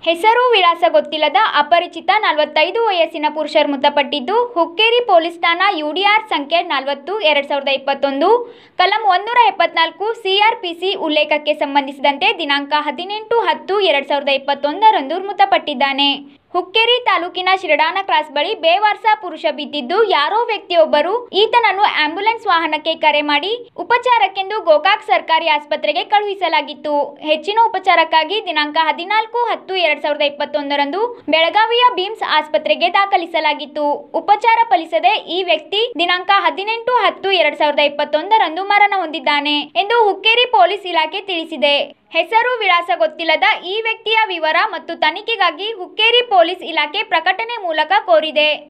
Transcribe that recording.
ಹೆಸರು ವಿಳಾಸ ಗೊತ್ತಿಲ್ಲದ ಅಪರಿಚಿತ ನಲವತ್ತೈದು ವಯಸ್ಸಿನ ಪುರುಷರು ಮೃತಪಟ್ಟಿದ್ದು ಹುಕ್ಕೇರಿ ಪೊಲೀಸ್ ಠಾಣಾ ಯುಡಿಆರ್ ಸಂಖ್ಯೆ ನಲವತ್ತು ಎರಡು ಸಾವಿರದ ಇಪ್ಪತ್ತೊಂದು ಕಲಂ ಒಂದೂರ ಎಪ್ಪತ್ನಾಲ್ಕು ಸಿಆರ್ಪಿಸಿ ಉಲ್ಲೇಖಕ್ಕೆ ಸಂಬಂಧಿಸಿದಂತೆ ದಿನಾಂಕ ಹದಿನೆಂಟು ಹತ್ತು ಎರಡು ಸಾವಿರದ ಇಪ್ಪತ್ತೊಂದರಂದು ಮೃತಪಟ್ಟಿದ್ದಾನೆ ಹುಕ್ಕೇರಿ ತಾಲೂಕಿನ ಶಿರಡಾನ ಕ್ರಾಸ್ ಬಳಿ ಬೇವಾರ್ಸ ಪುರುಷ ಬಿದ್ದಿದ್ದು ಯಾರೋ ವ್ಯಕ್ತಿಯೊಬ್ಬರು ಈತನನ್ನು ಆಂಬ್ಯುಲೆನ್ಸ್ ವಾಹನಕ್ಕೆ ಕರೆ ಮಾಡಿ ಉಪಚಾರಕ್ಕೆಂದು ಗೋಕಾಕ್ ಸರ್ಕಾರಿ ಆಸ್ಪತ್ರೆಗೆ ಕಳುಹಿಸಲಾಗಿತ್ತು ಹೆಚ್ಚಿನ ಉಪಚಾರಕ್ಕಾಗಿ ದಿನಾಂಕ ಹದಿನಾಲ್ಕು ಹತ್ತು ಎರಡ್ ಸಾವಿರದ ಇಪ್ಪತ್ತೊಂದರಂದು ಬೆಳಗಾವಿಯ ಬಿಮ್ಸ್ ಆಸ್ಪತ್ರೆಗೆ ದಾಖಲಿಸಲಾಗಿತ್ತು ಉಪಚಾರ ಫಲಿಸದೆ ಈ ವ್ಯಕ್ತಿ ದಿನಾಂಕ ಹದಿನೆಂಟು ಹತ್ತು ಎರಡ್ ಸಾವಿರದ ಇಪ್ಪತ್ತೊಂದರಂದು ಮರಣ ಹೊಂದಿದ್ದಾನೆ ಎಂದು ಹುಕ್ಕೇರಿ ಪೊಲೀಸ್ ಇಲಾಖೆ ತಿಳಿಸಿದೆ ಹೆಸರು ವಿಳಾಸ ಗೊತ್ತಿಲ್ಲದ ಈ ವ್ಯಕ್ತಿಯ ವಿವರ ಮತ್ತು ತನಿಖೆಗಾಗಿ ಹುಕ್ಕೇರಿ ಪೊಲೀಸ್ ಇಲಾಖೆ ಪ್ರಕಟಣೆ ಮೂಲಕ ಕೋರಿದೆ